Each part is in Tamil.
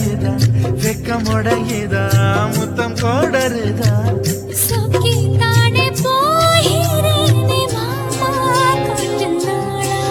உடையுதா வெக்கம் உடையுதா முத்தம் கோடருதா சொக்கி தானே போகிறேனே மாமா கொஞ்ச நாளா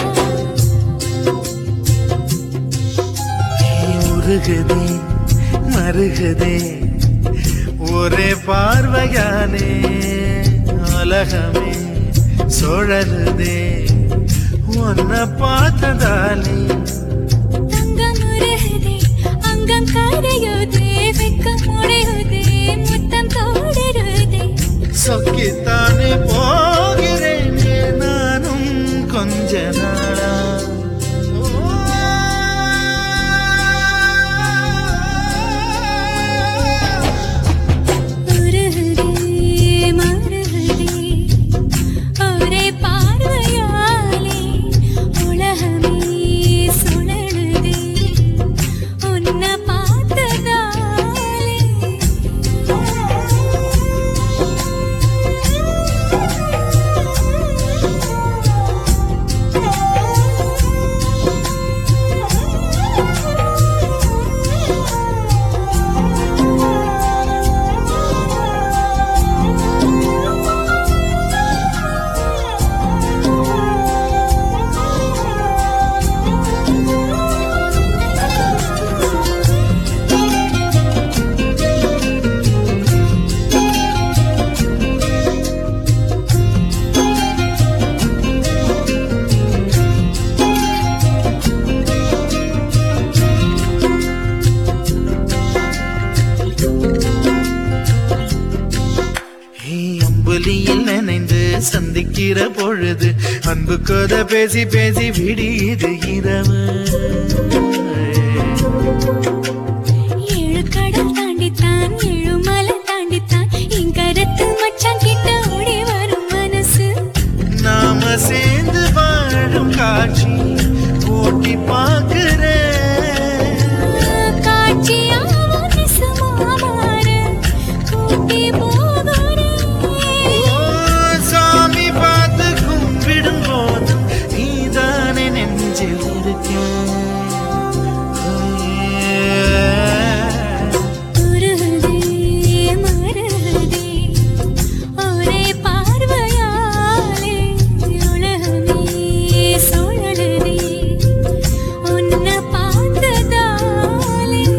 நீ உருகுதே மருகுதே ஒரே பார்வையாலே உலகமே சுழலுதே உன்னை பார்த்ததாலே தங்கம் உருகுதே அங்கம் கரையுதே வெக்கம் உடையுதே முத்தம் தோடுருதே சொக்கித்தானே போகிறேனே நானும் கொஞ்ச நாளா உருகுதே மருகுதே ஒரே பார்வையாலே உலகமே சுழலுதே உன்னை ஹே, அம்புலியில் நினைந்து சந்திக்கிற பொழுது அன்பு கத பேசி பேசி விடியுது இரவு ஏழு கடல் தாண்டித்தான் ஏழு மலை தாண்டித்தான் என் கருத்து மச்சான் கிட்ட ஓடி வரும் மனசு நாம சேர்ந்து வாழும் காட்சி ஓட்டி பார்க்கிறேன் காட்சியாவும் நிசமா மாற கூட்டி போகிறேன் ஓ, சாமி பார்த்து கும்பிடும் போதும் நீதானே நெஞ்சில் இருக்கேன் உருகுதே மருகுதே ஒரே பார்வையாலே உலகமே சுழலுதே உன்னை பார்த்ததாலே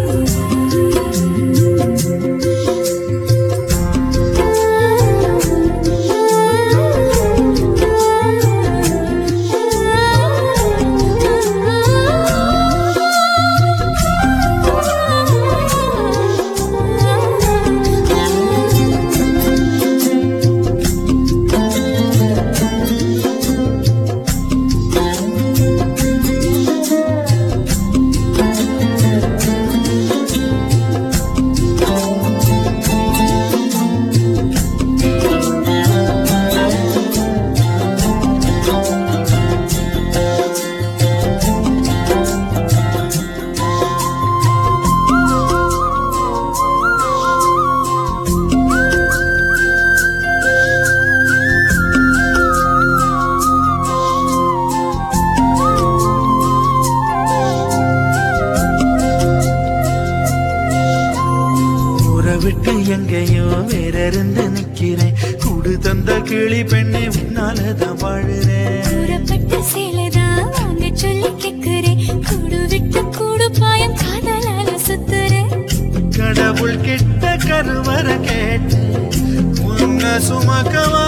ஊரை விட்டு எங்கேயோ வேற இருந்து நிக்கிறேன் கூடு தந்த கிளி பெண்ணே உன்னாலதான் வாழுறேன் கூறப்பட்ட சேலைதான் வாங்க சொல்லி கேக்குறேன் கூடு விட்டு கூடு பாயம் காதலால சுத்துறேன் கடவுள் கிட்ட கருவற கேட்டு உன்ன சுமக்கவா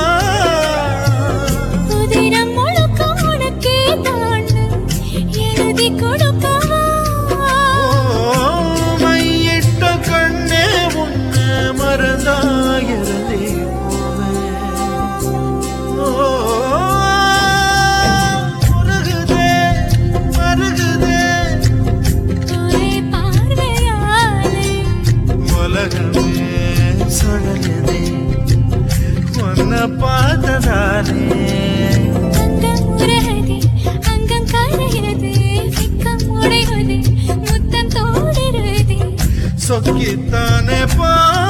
உதிரம் முழுக்க உனக்கே தான் எழுதி கொடுக்கவா ஓ, மையிட்ட கண்ணே உன்ன மறந்தாயிரதே மருகுதே மருகுதே ஒரே பார்வையாலே உலகமே சுழலுதே உன்னை பார்த்ததாலே அங்கம் உருகுதே அங்கம் கரையுதே வெக்கம் உடையுதே முத்தம் தோடுறதே சொக்கித்தானே பா